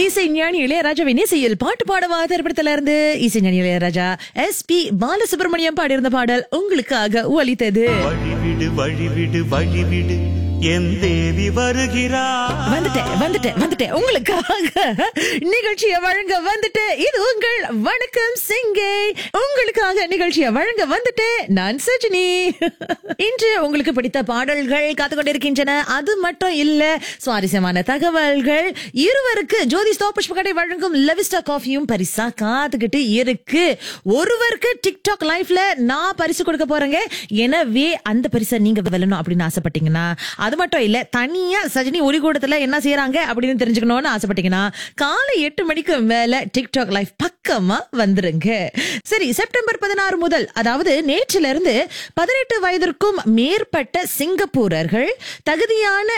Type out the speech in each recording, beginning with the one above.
இசை ஞானி இளையராஜாவின் இசையில் பாட்டு பாடவா திரைப்படத்துல இருந்து இசை ஞானி இளையராஜா எஸ் பி பாலசுப்ரமணியம் பாடியிருந்த பாடல் உங்களுக்காக ஒலித்தது வழிவிடு வழிவிடு வழிவிடு என் தேவி வருகிறார் வந்துட்டேன் வந்துட்டேன் வந்துட்டேன் உங்களுக்காக நிகழ்ச்சியை வழங்க வந்துட்டேன் இது உங்கள் வணக்கம் சிங்கை உங்களுக்காக நிகழ்ச்சியை வழங்க வந்துட்டேன் நான் சஜினி இன்று உங்களுக்கு பிடித்த பாடல்கள் காத்து கொண்டிருக்கின்றன அது மட்டும் இல்ல சுவாரஸ்யமான தகவல்கள் இருவருக்கு ஜோதி ஸ்டோ புஷ்பகடை வழங்கும் லெவிஸ்டா காஃபியும் பரிசா காத்துக்கிட்டு இருக்கு ஒருவருக்கு டிக்டாக் லைஃப்ல நான் பரிசு கொடுக்க போறேங்க எனவே அந்த பரிசை நீங்க வெல்லணும் அப்படின்னு ஆசைப்பட்டீங்கன்னா அது மட்டும் இல்ல தனியா சஜினி ஒலிகூடத்துல என்ன செய்யறாங்க அப்படின்னு தெரிஞ்சுக்கணும்னு ஆசைப்பட்டீங்கன்னா காலை எட்டு மணிக்கு மேல டிக்டாக் லைவ் பக்கமா வந்துருங்க சரி செப்டம்பர் பதினாறு முதல் அதாவது நேற்றில இருந்து பதினெட்டு வயதிற்கும் மேற்பட்ட சிங்கப்பூரர்கள் தகுதியான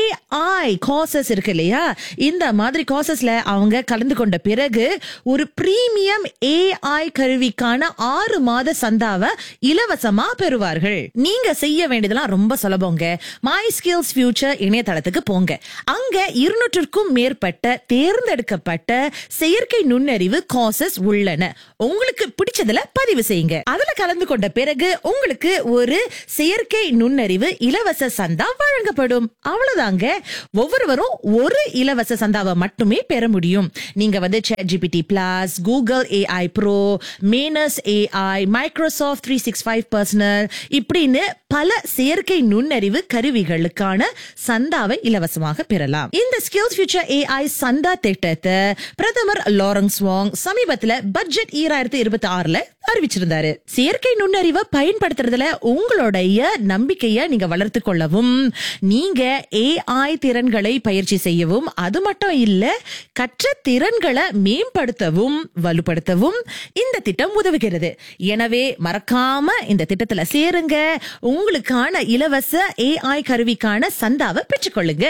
ஏஐ கோர்சஸ் இருக்கு இல்லையா இந்த மாதிரி கோர்சஸ்ல அவங்க கலந்து கொண்ட பிறகு ஒரு பிரீமியம் ஏஐ கருவிக்கான ஆறு மாத சந்தாவை இலவசமா பெறுவார்கள் நீங்க செய்ய வேண்டியதெல்லாம் ரொம்ப சுலபங்க மை ஸ்கில்ஸ் ஃபியூச்சர் இணையதளத்துக்கு போங்க அங்க இருநூற்றுக்கும் மேற்பட்ட தேர்ந்தெடுக்கப்பட்ட செயற்கை நுண்ணறிவு கோர்சஸ் உள்ளன உங்களுக்கு பிடிச்சதுல பதிவு செய்யுங்க அதுல கலந்து கொண்ட பிறகு உங்களுக்கு ஒரு செயற்கை நுண்ணறிவு இலவச சந்தா வழங்கப்படும் அவ்வளவுதாங்க ஒவ்வொருவரும் ஒரு இலவச சந்தாவை மட்டுமே பெற முடியும் நீங்க வந்து GPT plus Google AI pro Manus AI Microsoft three six five personal இப்படின்னு பல செயற்கை நுண்ணறிவு கருவிகளுக்கான சந்தாவை இலவசமாக பெறலாம் இந்த ஸ்கில்ஸ் ஃபியூச்சர் ஏஐ சந்தா திட்டத்தை பிரதமர் லாரன்ஸ் வாங் சமீபத்துல பட்ஜெட் ஈராயிரத்தி இருபத்தி ஆறுல அறிவிச்சிருந்தாரு செயற்கை நுண்ணறிவை பயன்படுத்துறதுல உங்களுடைய நம்பிக்கைய நீங்க வளர்த்து கொள்ளவும் நீங்க ஏஐ திறன்களை பயிற்சி செய்யவும் அது மட்டும் இல்ல கற்ற திறன்களை மேம்படுத்தவும் வலுப்படுத்தவும் இந்த திட்டம் உதவுகிறது எனவே மறக்காம இந்த திட்டத்துல சேருங்க உங்களுக்கான இலவச ஏஐ கருவிக்கான சந்தாவை பெற்றுக்கொள்ளுங்க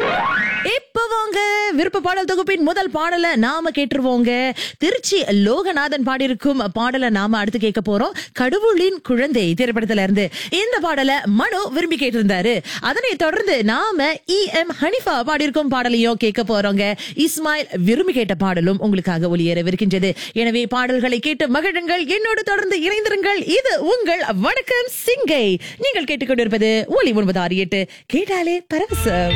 இப்ப வாங்க விருப்ப பாடல் தொகுப்பின் முதல் பாடலை நாம கேட்டுருவோங்க திருச்சி லோகநாதன் பாடியிருக்கும் பாடலை நாம அடுத்து கேட்க போறோம் கடவுளின் குழந்தை திரைப்படத்துல இருந்து இந்த பாடலை மனோ விரும்பி கேட்டிருந்தாரு அதனை தொடர்ந்து நாம இ எம் ஹனிஃபா பாடியிருக்கும் பாடலையும் கேட்க போறோங்க இஸ்மாயில் விரும்பி கேட்ட பாடலும் உங்களுக்காக ஒளியேறவிருக்கின்றது எனவே பாடல்களை கேட்டு மகிழுங்கள் என்னோடு தொடர்ந்து இணைந்திருங்கள் இது உங்கள் வணக்கம் சிங்கை நீங்கள் கேட்டுக்கொண்டிருப்பது ஒளி ஒன்பது ஆறு எட்டு கேட்டாலே பரவசம்